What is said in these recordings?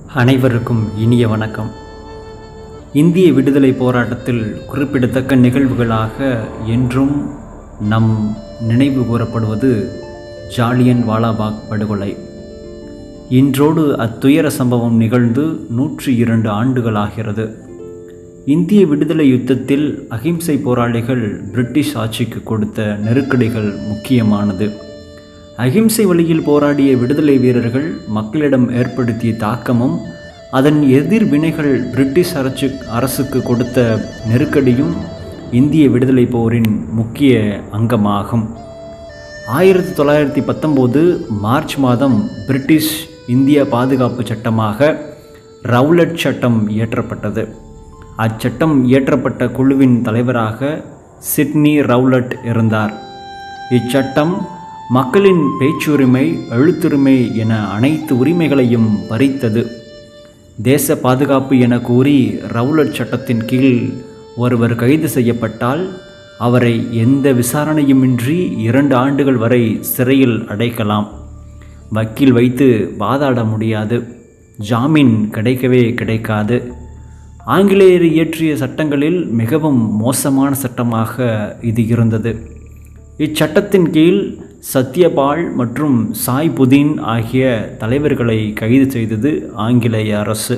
அனைவருக்கும் இனிய வணக்கம் இந்திய விடுதலை போராட்டத்தில் குறிப்பிடத்தக்க நிகழ்வுகளாக என்றும் நம் நினைவு கூறப்படுவது ஜாலியன் வாலாபாக் படுகொலை இன்றோடு அத்துயர சம்பவம் நிகழ்ந்து நூற்றி இரண்டு ஆண்டுகளாகிறது இந்திய விடுதலை யுத்தத்தில் அகிம்சை போராளிகள் பிரிட்டிஷ் ஆட்சிக்கு கொடுத்த நெருக்கடிகள் முக்கியமானது அகிம்சை வழியில் போராடிய விடுதலை வீரர்கள் மக்களிடம் ஏற்படுத்திய தாக்கமும் அதன் எதிர்வினைகள் பிரிட்டிஷ் அரசு அரசுக்கு கொடுத்த நெருக்கடியும் இந்திய விடுதலை போரின் முக்கிய அங்கமாகும் ஆயிரத்தி தொள்ளாயிரத்தி பத்தொம்போது மார்ச் மாதம் பிரிட்டிஷ் இந்திய பாதுகாப்பு சட்டமாக ரவுலட் சட்டம் இயற்றப்பட்டது அச்சட்டம் இயற்றப்பட்ட குழுவின் தலைவராக சிட்னி ரவுலட் இருந்தார் இச்சட்டம் மக்களின் பேச்சுரிமை எழுத்துரிமை என அனைத்து உரிமைகளையும் பறித்தது தேச பாதுகாப்பு என கூறி ரவுலட் சட்டத்தின் கீழ் ஒருவர் கைது செய்யப்பட்டால் அவரை எந்த விசாரணையுமின்றி இரண்டு ஆண்டுகள் வரை சிறையில் அடைக்கலாம் வக்கீல் வைத்து வாதாட முடியாது ஜாமீன் கிடைக்கவே கிடைக்காது ஆங்கிலேயர் இயற்றிய சட்டங்களில் மிகவும் மோசமான சட்டமாக இது இருந்தது இச்சட்டத்தின் கீழ் சத்யபால் மற்றும் சாய் புதீன் ஆகிய தலைவர்களை கைது செய்தது ஆங்கிலேய அரசு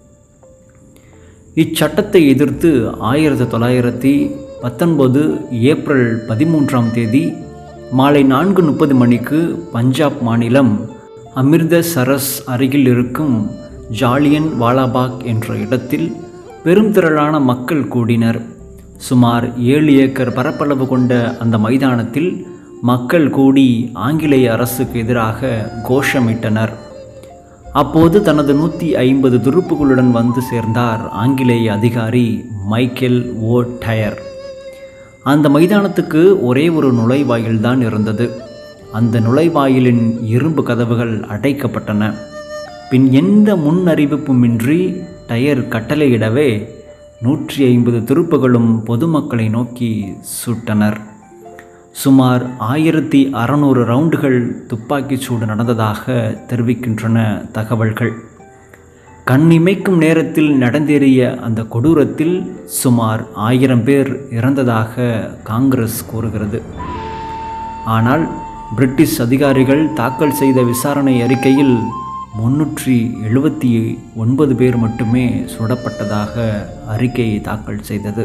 இச்சட்டத்தை எதிர்த்து ஆயிரத்தி தொள்ளாயிரத்தி பத்தொன்பது ஏப்ரல் பதிமூன்றாம் தேதி மாலை நான்கு முப்பது மணிக்கு பஞ்சாப் மாநிலம் அமிர்தசரஸ் அருகில் இருக்கும் ஜாலியன் வாலாபாக் என்ற இடத்தில் பெரும் திரளான மக்கள் கூடினர் சுமார் ஏழு ஏக்கர் பரப்பளவு கொண்ட அந்த மைதானத்தில் மக்கள் கூடி ஆங்கிலேய அரசுக்கு எதிராக கோஷமிட்டனர் அப்போது தனது நூற்றி ஐம்பது துருப்புகளுடன் வந்து சேர்ந்தார் ஆங்கிலேய அதிகாரி மைக்கேல் ஓ டயர் அந்த மைதானத்துக்கு ஒரே ஒரு நுழைவாயில்தான் இருந்தது அந்த நுழைவாயிலின் இரும்பு கதவுகள் அடைக்கப்பட்டன பின் எந்த முன் அறிவிப்புமின்றி டயர் கட்டளையிடவே நூற்றி ஐம்பது துருப்புகளும் பொதுமக்களை நோக்கி சுட்டனர் சுமார் ஆயிரத்தி அறநூறு ரவுண்டுகள் துப்பாக்கிச் சூடு நடந்ததாக தெரிவிக்கின்றன தகவல்கள் கண்ணிமைக்கும் நேரத்தில் நடந்தேறிய அந்த கொடூரத்தில் சுமார் ஆயிரம் பேர் இறந்ததாக காங்கிரஸ் கூறுகிறது ஆனால் பிரிட்டிஷ் அதிகாரிகள் தாக்கல் செய்த விசாரணை அறிக்கையில் முன்னூற்றி எழுபத்தி ஒன்பது பேர் மட்டுமே சுடப்பட்டதாக அறிக்கையை தாக்கல் செய்தது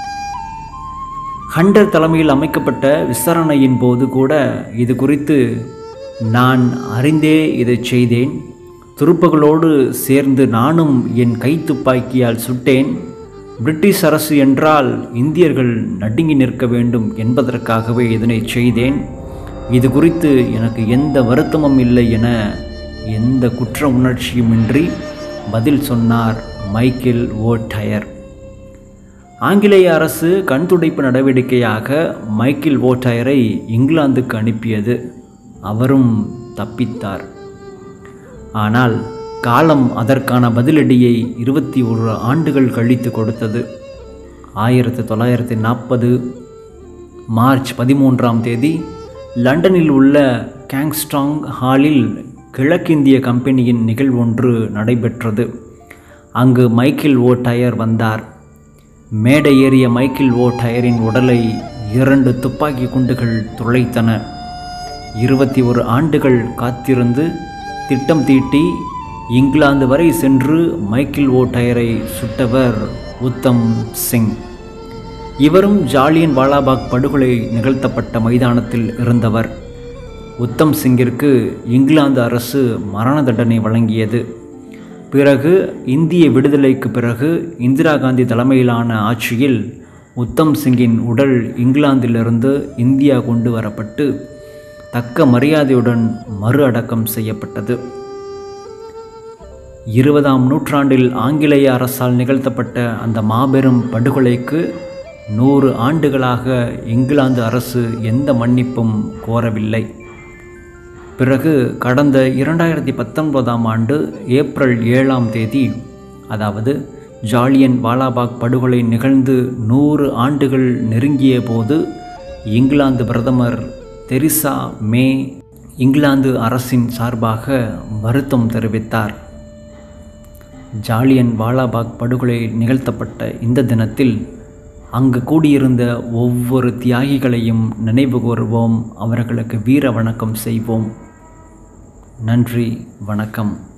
ஹண்டர் தலைமையில் அமைக்கப்பட்ட விசாரணையின் போது கூட இது குறித்து நான் அறிந்தே இதை செய்தேன் துருப்புகளோடு சேர்ந்து நானும் என் கைத்துப்பாக்கியால் சுட்டேன் பிரிட்டிஷ் அரசு என்றால் இந்தியர்கள் நடுங்கி நிற்க வேண்டும் என்பதற்காகவே இதனை செய்தேன் இது குறித்து எனக்கு எந்த வருத்தமும் இல்லை என எந்த குற்ற உணர்ச்சியுமின்றி பதில் சொன்னார் மைக்கேல் ஓ டயர் ஆங்கிலேய அரசு கண் துடைப்பு நடவடிக்கையாக மைக்கேல் ஓ டயரை இங்கிலாந்துக்கு அனுப்பியது அவரும் தப்பித்தார் ஆனால் காலம் அதற்கான பதிலடியை இருபத்தி ஒரு ஆண்டுகள் கழித்து கொடுத்தது ஆயிரத்தி தொள்ளாயிரத்தி நாற்பது மார்ச் பதிமூன்றாம் தேதி லண்டனில் உள்ள கேங்ஸ்டாங் ஹாலில் கிழக்கிந்திய கம்பெனியின் நிகழ்வொன்று நடைபெற்றது அங்கு மைக்கேல் ஓ டயர் வந்தார் மேடை ஏறிய மைக்கேல் ஓ டயரின் உடலை இரண்டு துப்பாக்கி குண்டுகள் துளைத்தன இருபத்தி ஒரு ஆண்டுகள் காத்திருந்து திட்டம் தீட்டி இங்கிலாந்து வரை சென்று மைக்கேல் ஓ டயரை சுட்டவர் உத்தம் சிங் இவரும் ஜாலியன் வாலாபாக் படுகொலை நிகழ்த்தப்பட்ட மைதானத்தில் இருந்தவர் உத்தம் சிங்கிற்கு இங்கிலாந்து அரசு மரண தண்டனை வழங்கியது பிறகு இந்திய விடுதலைக்கு பிறகு இந்திரா காந்தி தலைமையிலான ஆட்சியில் உத்தம் சிங்கின் உடல் இங்கிலாந்திலிருந்து இந்தியா கொண்டு வரப்பட்டு தக்க மரியாதையுடன் மறு அடக்கம் செய்யப்பட்டது இருபதாம் நூற்றாண்டில் ஆங்கிலேய அரசால் நிகழ்த்தப்பட்ட அந்த மாபெரும் படுகொலைக்கு நூறு ஆண்டுகளாக இங்கிலாந்து அரசு எந்த மன்னிப்பும் கோரவில்லை பிறகு கடந்த இரண்டாயிரத்தி பத்தொன்பதாம் ஆண்டு ஏப்ரல் ஏழாம் தேதி அதாவது ஜாலியன் வாலாபாக் படுகொலை நிகழ்ந்து நூறு ஆண்டுகள் நெருங்கிய போது இங்கிலாந்து பிரதமர் தெரிசா மே இங்கிலாந்து அரசின் சார்பாக வருத்தம் தெரிவித்தார் ஜாலியன் வாலாபாக் படுகொலை நிகழ்த்தப்பட்ட இந்த தினத்தில் அங்கு கூடியிருந்த ஒவ்வொரு தியாகிகளையும் நினைவு கூறுவோம் அவர்களுக்கு வீர வணக்கம் செய்வோம் நன்றி வணக்கம்